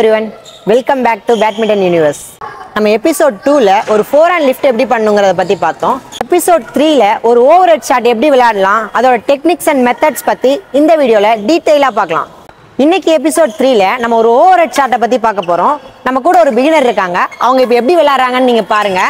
everyone welcome back to badminton universe நம்ம episode டூவில் ஒரு ஃபோர் ஹேண்ட் லிஃப்ட் எப்படி பண்ணுங்கிறத பற்றி பார்த்தோம் எபிசோட் த்ரீல ஒரு ஓவர் ஹெட் ஷாட் எப்படி விளையாடலாம் அதோட டெக்னிக்ஸ் அண்ட் மெத்தட்ஸ் பற்றி இந்த வீடியோவில் டீட்டெயிலாக பார்க்கலாம் இன்னைக்கு எபிசோட் த்ரீல நம்ம ஒரு ஓவர் ஹெட் ஷாட்டை பற்றி பார்க்க போகிறோம் நம்ம கூட ஒரு பிகினர் இருக்காங்க அவங்க இப்போ எப்படி விளையாடுறாங்கன்னு நீங்கள் பாருங்கள்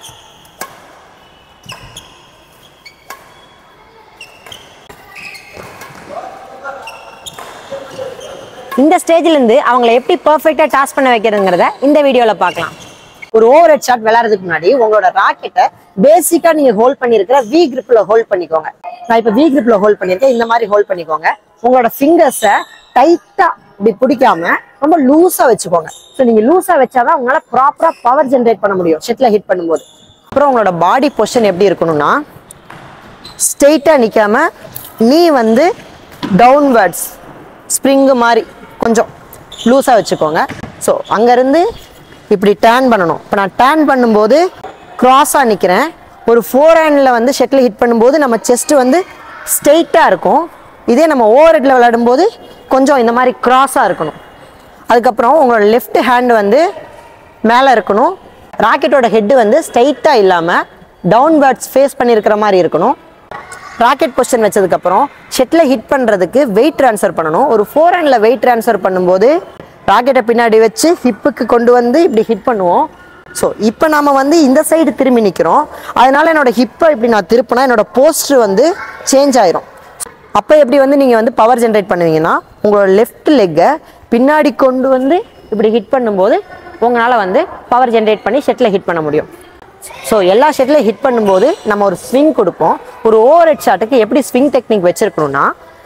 இந்த ஸ்டேஜ்ல இருந்து அவங்கள எப்படி பெர்ஃபெக்ட்டா டாஸ் பண்ண வைக்கிறதுங்கிறத இந்த வீடியோல பார்க்கலாம் ஒரு ஓவர் ஹெட் ஷாட் விளையாடுறதுக்கு முன்னாடி உங்களோட ராக்கெட்டை பேசிக்கா நீங்க ஹோல்ட் பண்ணிருக்கிற வி கிரிப்ல ஹோல்ட் பண்ணிக்கோங்க நான் இப்ப வி கிரிப்ல ஹோல்ட் பண்ணிருக்கேன் இந்த மாதிரி ஹோல்ட் பண்ணிக்கோங்க உங்களோட ஃபிங்கர்ஸை டைட்டா இப்படி பிடிக்காம ரொம்ப லூஸா வச்சுக்கோங்க ஸோ நீங்க லூஸா வச்சாதான் உங்களால ப்ராப்பரா பவர் ஜென்ரேட் பண்ண முடியும் ஷெட்ல ஹிட் பண்ணும்போது அப்புறம் உங்களோட பாடி பொசிஷன் எப்படி இருக்கணும்னா ஸ்ட்ரெயிட்டா நிக்காம நீ வந்து டவுன்வர்ட்ஸ் ஸ்ப்ரிங்கு மாதிரி கொஞ்சம் லூஸாக வச்சுக்கோங்க ஸோ அங்கேருந்து இப்படி டேர்ன் பண்ணணும் இப்போ நான் டேர்ன் பண்ணும்போது க்ராஸாக நிற்கிறேன் ஒரு ஃபோர் ஹேண்டில் வந்து ஷெட்டில் ஹிட் பண்ணும்போது நம்ம செஸ்ட்டு வந்து ஸ்ட்ரெயிட்டாக இருக்கும் இதே நம்ம ஓவர் ஹெட்டில் விளையாடும்போது கொஞ்சம் இந்த மாதிரி க்ராஸாக இருக்கணும் அதுக்கப்புறம் உங்களோட லெஃப்ட் ஹேண்ட் வந்து மேலே இருக்கணும் ராக்கெட்டோட ஹெட்டு வந்து ஸ்ட்ரைட்டாக இல்லாமல் டவுன்வர்ட்ஸ் ஃபேஸ் பண்ணியிருக்கிற மாதிரி இருக்கணும் ராக்கெட் பொசிஷன் வச்சதுக்கப்புறம் ஷெட்டில் ஹிட் பண்ணுறதுக்கு வெயிட் ட்ரான்ஸ்ஃபர் பண்ணணும் ஒரு ஃபோர் ஹேண்டில் வெயிட் ட்ரான்ஸ்ஃபர் பண்ணும்போது ராக்கெட்டை பின்னாடி வச்சு ஹிப்புக்கு கொண்டு வந்து இப்படி ஹிட் பண்ணுவோம் ஸோ இப்போ நாம வந்து இந்த சைடு திரும்பி நிற்கிறோம் அதனால என்னோட ஹிப்பை இப்படி நான் திருப்பினா என்னோட போஸ்டர் வந்து சேஞ்ச் ஆயிரும் அப்போ எப்படி வந்து நீங்கள் வந்து பவர் ஜென்ரேட் பண்ணுவீங்கன்னா உங்களோட லெஃப்ட் லெக்கை பின்னாடி கொண்டு வந்து இப்படி ஹிட் பண்ணும்போது உங்களால் வந்து பவர் ஜென்ரேட் பண்ணி ஷெட்டில் ஹிட் பண்ண முடியும் ஸோ எல்லா ஷெட்லையும் ஹிட் பண்ணும்போது நம்ம ஒரு ஸ்விங் கொடுப்போம் ஒரு ஓவர் ஹெட் ஷாட்டுக்கு எப்படி ஸ்விங் டெக்னிக் வச்சிருக்கணும்னா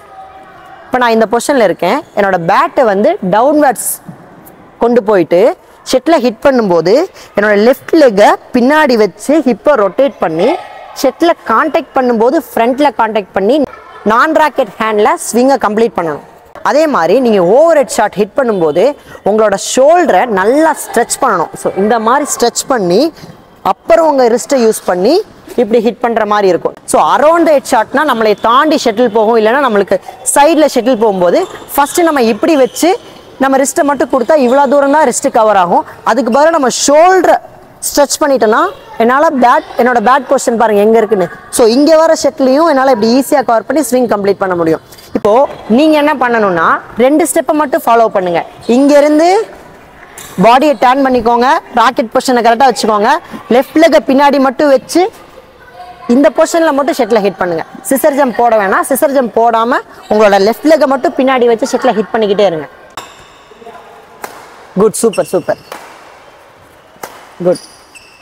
இப்போ நான் இந்த பொசிஷனில் இருக்கேன் என்னோட பேட்டை வந்து டவுன்வர்ட்ஸ் கொண்டு போயிட்டு ஷெட்டில் ஹிட் பண்ணும்போது என்னோட லெஃப்ட் லெக்கை பின்னாடி வச்சு ஹிப்பை ரொட்டேட் பண்ணி ஷெட்டில் காண்டாக்ட் பண்ணும்போது ஃப்ரண்ட்டில் காண்டாக்ட் பண்ணி நான் ராக்கெட் ஹேண்டில் ஸ்விங்கை கம்ப்ளீட் பண்ணணும் அதே மாதிரி நீங்கள் ஓவர் ஹெட் ஷாட் ஹிட் பண்ணும்போது உங்களோட ஷோல்டரை நல்லா ஸ்ட்ரெச் பண்ணணும் ஸோ இந்த மாதிரி ஸ்ட்ரெச் பண்ணி அப்புறம் உங்கள் ரிஸ்ட்டை யூஸ் பண்ணி இப்படி ஹிட் பண்ணுற மாதிரி இருக்கும் ஸோ அரௌண்ட் ஹெட் ஷாட்னா நம்மளை தாண்டி ஷட்டில் போகும் இல்லைன்னா நம்மளுக்கு சைடில் ஷட்டில் போகும்போது ஃபஸ்ட்டு நம்ம இப்படி வச்சு நம்ம ரிஸ்ட்டை மட்டும் கொடுத்தா இவ்வளோ தூரம் தான் ரிஸ்ட்டு கவர் ஆகும் அதுக்கு பதிலாக நம்ம ஷோல்டரை ஸ்ட்ரெச் பண்ணிட்டேன்னா என்னால் பேட் என்னோட பேட் பொசிஷன் பாருங்கள் எங்கே இருக்குன்னு ஸோ இங்கே வர ஷெட்லையும் என்னால் இப்படி ஈஸியாக கவர் பண்ணி ஸ்விங் கம்ப்ளீட் பண்ண முடியும் இப்போது நீங்கள் என்ன பண்ணணும்னா ரெண்டு ஸ்டெப்பை மட்டும் ஃபாலோ பண்ணுங்கள் இங்கேருந்து பாடியை டேர்ன் பண்ணிக்கோங்க ராக்கெட் பொசிஷனை கரெக்டாக வச்சுக்கோங்க லெஃப்ட் லெக்கை பின்னாடி மட்டும் வச்சு இந்த பொசிஷனில் மட்டும் ஷெட்டில் ஹிட் பண்ணுங்க சிசர் ஜம்ப் போட வேணாம் சிசர் ஜம்ப் போடாமல் உங்களோட லெஃப்ட் லெக்கை மட்டும் பின்னாடி வச்சு ஷெட்டில் ஹிட் பண்ணிக்கிட்டே இருங்க good super super good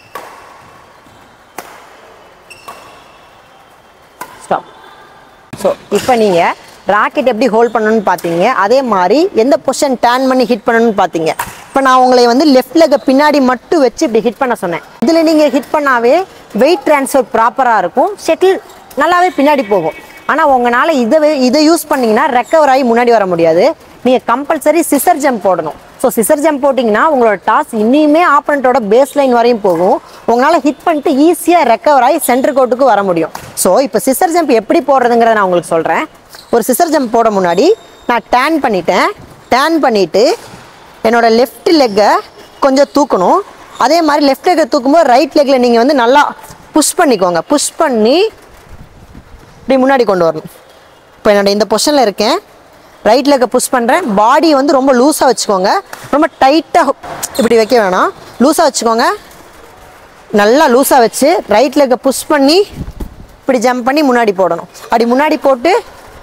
stop so இப்போ நீங்கள் ராக்கெட் எப்படி ஹோல்ட் பண்ணணும்னு பார்த்தீங்க அதே மாதிரி எந்த பொசிஷன் டேர்ன் பண்ணி ஹிட் பண்ணணும்னு பார்த்தீங்க இப்போ நான் உங்களை வந்து லெஃப்ட் லெக்கை பின்னாடி மட்டும் வச்சு இப்படி ஹிட் பண்ண சொன்னேன் இதில் நீங்கள் ஹிட் பண்ணாவே வெயிட் ட்ரான்ஸ்ஃபர் ப்ராப்பராக இருக்கும் ஷெட்டில் நல்லாவே பின்னாடி போகும் ஆனால் உங்களால் இதை வே- இதை யூஸ் பண்ணீங்கன்னா ரெக்கவர் ஆகி முன்னாடி வர முடியாது நீங்கள் கம்பல்சரி சிசர் ஜம்ப் போடணும் ஸோ சிசர் ஜம்ப் போட்டிங்கன்னா உங்களோட டாஸ் இன்னுமே ஆப்பனண்ட்டோட பேஸ் லைன் வரையும் போகும் உங்களால் ஹிட் பண்ணிட்டு ஈஸியாக ரெக்கவர் ஆகி சென்டர் கோட்டுக்கு வர முடியும் ஸோ இப்போ சிசர் ஜம்ப் எப்படி போடுறதுங்கிறத நான் உங்களுக்கு சொல்கிறேன் ஒரு சிசர் ஜம்ப் போட முன்னாடி நான் டேன் பண்ணிட்டேன் டேன் பண்ணிவிட்டு என்னோட லெஃப்ட் லெக்கை கொஞ்சம் தூக்கணும் அதே மாதிரி லெஃப்ட் லெக்கை தூக்கும்போது ரைட் லெக்கில் நீங்கள் வந்து நல்லா புஷ் பண்ணிக்கோங்க புஷ் பண்ணி இப்படி முன்னாடி கொண்டு வரணும் இப்போ என்னோட இந்த பொசிஷனில் இருக்கேன் ரைட் லெக்கை புஷ் பண்ணுறேன் பாடி வந்து ரொம்ப லூஸாக வச்சுக்கோங்க ரொம்ப டைட்டாக இப்படி வைக்க வேணாம் லூஸாக வச்சுக்கோங்க நல்லா லூஸாக வச்சு ரைட் லெக்கை புஷ் பண்ணி இப்படி ஜம்ப் பண்ணி முன்னாடி போடணும் அப்படி முன்னாடி போட்டு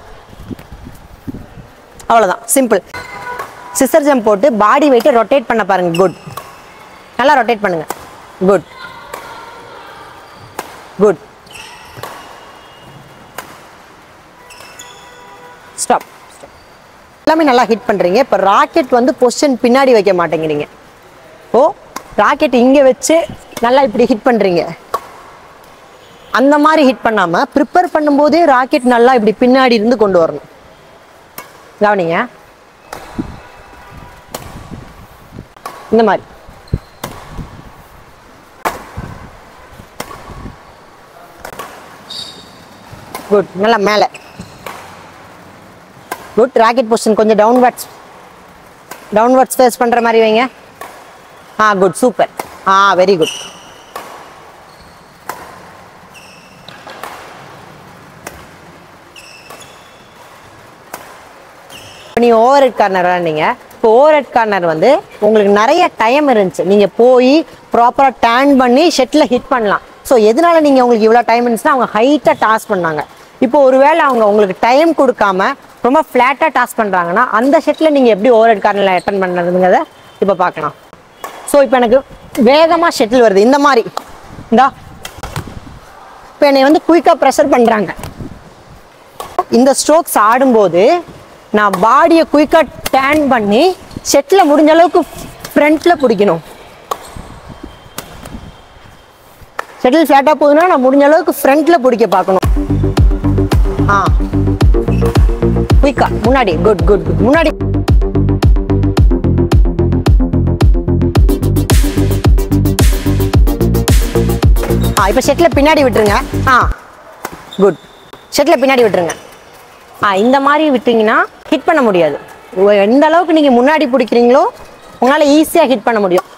அவ்வளோதான் சிம்பிள் சிசர் ஜம்ப் போட்டு பாடி வெயிட்டை ரொட்டேட் பண்ண பாருங்க குட் நல்லா ரொட்டேட் பண்ணுங்க குட் குட் ஸ்டாப் எல்லாமே நல்லா ஹிட் பண்ணுறீங்க இப்போ ராக்கெட் வந்து பொசிஷன் பின்னாடி வைக்க மாட்டேங்கிறீங்க ஓ ராக்கெட் இங்கே வச்சு நல்லா இப்படி ஹிட் பண்ணுறீங்க அந்த மாதிரி ஹிட் பண்ணாமல் ப்ரிப்பேர் பண்ணும்போதே ராக்கெட் நல்லா இப்படி பின்னாடி இருந்து கொண்டு வரணும் கவனிங்க இந்த மாதிரி குட் நல்லா மேலே குட் ராக்கெட் பொசிஷன் கொஞ்சம் டவுன்வர்ட்ஸ் டவுன்வர்ட்ஸ் ஃபேஸ் பண்ற மாதிரி வைங்க ah good super ah very good இப்போ நீங்கள் ஓவர் ஹெட் கார்னர் விளாண்டீங்க இப்போ ஓவர் ஹெட் கார்னர் வந்து உங்களுக்கு நிறைய டைம் இருந்துச்சு நீங்கள் போய் ப்ராப்பராக டேர்ன் பண்ணி ஷெட்டில் ஹிட் பண்ணலாம் ஸோ எதனால நீங்கள் உங்களுக்கு இவ்வளோ டைம் இருந்துச்சுன்னா அவங்க ஹைட்டாக டாஸ் பண்ணாங்க இப்போ ஒருவேளை அவங்க உங்களுக்கு டைம் கொடுக்காம ரொம்ப ஃப்ளாட்டாக டாஸ் பண்ணுறாங்கன்னா அந்த ஷெட்டில் நீங்கள் எப்படி ஓவர் ஹெட் கார்னரில் அட்டன் பண்ணுறதுங்கிறத இப்போ பார்க்கலாம் ஸோ இப்போ எனக்கு வேகமாக ஷெட்டில் வருது இந்த மாதிரி இந்தா இப்போ என்னை வந்து குயிக்காக ப்ரெஷர் பண்ணுறாங்க இந்த ஸ்ட்ரோக்ஸ் ஆடும்போது நான் பாடியை குயிக்காக டேன் பண்ணி செட்டில் முடிஞ்ச அளவுக்கு ஃப்ரண்ட்டில் பிடிக்கணும் செட்டில் ஃப்ளாட்டாக போகுதுன்னா நான் முடிஞ்ச அளவுக்கு ஃப்ரண்ட்டில் பிடிக்க பார்க்கணும் ஆ குயிக்கா முன்னாடி குட் குட் குட் முன்னாடி ஆ இப்போ செட்டில் பின்னாடி விட்டுருங்க ஆ குட் செட்டில் பின்னாடி விட்டுருங்க ஆ இந்த மாதிரி விட்டீங்கன்னா ஹிட் பண்ண முடியாது ஒ- எந்த அளவுக்கு நீங்கள் முன்னாடி பிடிக்கிறீங்களோ உங்களால் ஈஸியாக ஹிட் பண்ண முடியும்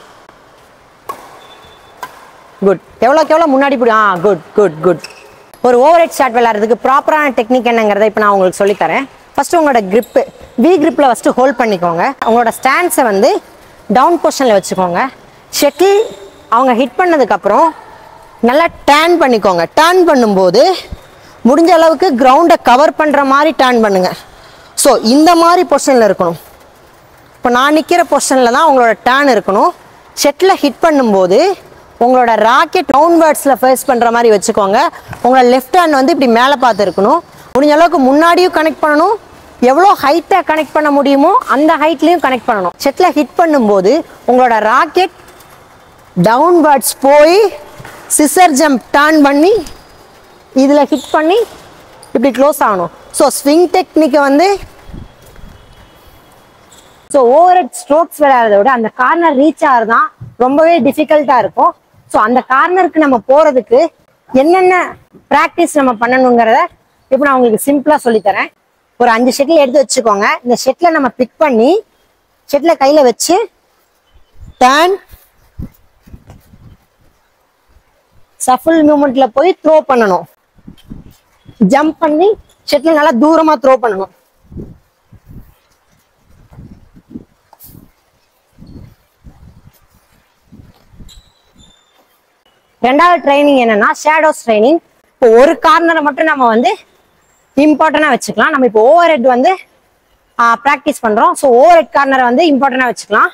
குட் எவ்வளோக்கு எவ்வளோ முன்னாடி பிடி ஆ குட் குட் குட் ஒரு ஓவர் ஹெட் ஷாட் விளையாடுறதுக்கு ப்ராப்பரான டெக்னிக் என்னங்கிறத இப்போ நான் உங்களுக்கு சொல்லித்தரேன் ஃபர்ஸ்ட் உங்களோட grip வி gripல ஃபஸ்ட்டு ஹோல்ட் பண்ணிக்கோங்க உங்களோட ஸ்டாண்ட்ஸை வந்து டவுன் பொசிஷனில் வச்சுக்கோங்க ஷெட்டில் அவங்க ஹிட் பண்ணதுக்கப்புறம் நல்லா டேர்ன் பண்ணிக்கோங்க டேர்ன் பண்ணும்போது முடிஞ்ச அளவுக்கு கிரவுண்டை கவர் பண்ணுற மாதிரி டேர்ன் பண்ணுங்க ஸோ இந்த மாதிரி பொசிஷனில் இருக்கணும் இப்போ நான் நிற்கிற பொசிஷனில் தான் உங்களோட டேர்ன் இருக்கணும் ஷெட்டில் ஹிட் பண்ணும்போது உங்களோட ராக்கெட் டவுன்வர்ட்ஸில் ஃபேஸ் பண்ணுற மாதிரி வச்சுக்கோங்க உங்களோட லெஃப்ட் ஹேண்ட் வந்து இப்படி மேலே பார்த்து இருக்கணும் முடிஞ்ச அளவுக்கு முன்னாடியும் கனெக்ட் பண்ணணும் எவ்வளோ ஹைட்டாக கனெக்ட் பண்ண முடியுமோ அந்த ஹைட்லேயும் கனெக்ட் பண்ணணும் ஷெட்டில் ஹிட் பண்ணும்போது உங்களோட ராக்கெட் டவுன்வர்ட்ஸ் போய் சிசர் ஜம்ப் டர்ன் பண்ணி இதில் ஹிட் பண்ணி இப்படி க்ளோஸ் ஆகணும் ஸோ ஸ்விங் டெக்னிக்கை வந்து ஸோ ஓவர் ஹெட் ஸ்ட்ரோக்ஸ் விளையாடுறத விட அந்த கார்னர் ரீச் ஆகிறது தான் ரொம்பவே டிஃபிகல்ட்டாக இருக்கும் ஸோ அந்த கார்னருக்கு நம்ம போகிறதுக்கு என்னென்ன ப்ராக்டிஸ் நம்ம பண்ணணுங்கிறத இப்போ நான் உங்களுக்கு சிம்பிளாக சொல்லித்தரேன் ஒரு அஞ்சு ஷெட்டில் எடுத்து வச்சுக்கோங்க இந்த ஷெட்டில் நம்ம பிக் பண்ணி ஷெட்டில் கையில் வச்சு டேன் சஃபிள் மூமெண்ட்ல போய் த்ரோ பண்ணணும் ஜம்ப் பண்ணி ஷெட்டில் நல்லா தூரமா த்ரோ பண்ணணும் ரெண்டாவது ட்ரைனிங் என்னன்னா ஷேடோஸ் ட்ரைனிங் இப்போ ஒரு கார்னரை மட்டும் நம்ம வந்து இம்பார்ட்டண்டா வச்சுக்கலாம் நம்ம இப்போ ஓவர் ஹெட் வந்து ப்ராக்டிஸ் பண்றோம் ஸோ ஓவர் ஹெட் கார்னரை வந்து இம்பார்ட்டண்டா வச்சுக்கலாம்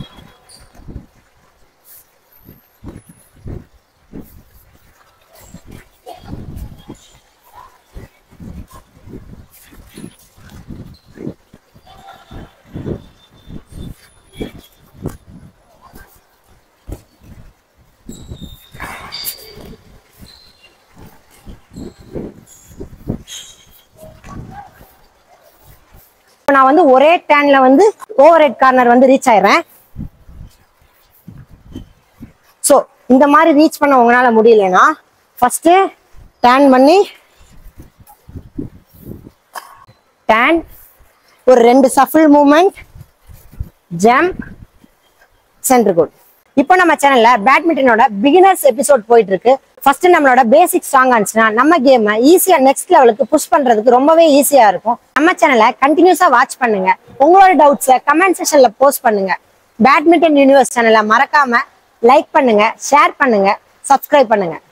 இப்போ நான் வந்து ஒரே டேன்ல வந்து ஓவர் ஹெட் கார்னர் வந்து ரீச் ஆயிடுறேன் ஸோ இந்த மாதிரி ரீச் பண்ண உங்களால முடியலன்னா ஃபர்ஸ்ட் டேன் பண்ணி டேன் ஒரு ரெண்டு shuffle movement jump center court இப்போ நம்ம சேனல்ல பேட்மிண்டனோட பிகினர்ஸ் எபிசோட் போயிட்டு இருக்கு ஃபர்ஸ்ட் நம்மளோட பேசிக் ஸ்ட்ராங் இருந்துச்சுன்னா நம்ம கேம் ஈஸியா நெக்ஸ்ட் லெவலுக்கு புஷ் பண்றதுக்கு ரொம்பவே ஈஸியா இருக்கும் நம்ம சேனலை கண்டினியூஸா வாட்ச் பண்ணுங்க உங்களோட டவுட்ஸை கமெண்ட் செக்ஷன்ல போஸ்ட் பண்ணுங்க பேட்மிண்டன் யூனிவர்ஸ் சேனலை மறக்காம லைக் பண்ணுங்க ஷேர் பண்ணுங்க சப்ஸ்கிரைப் பண்ணுங்க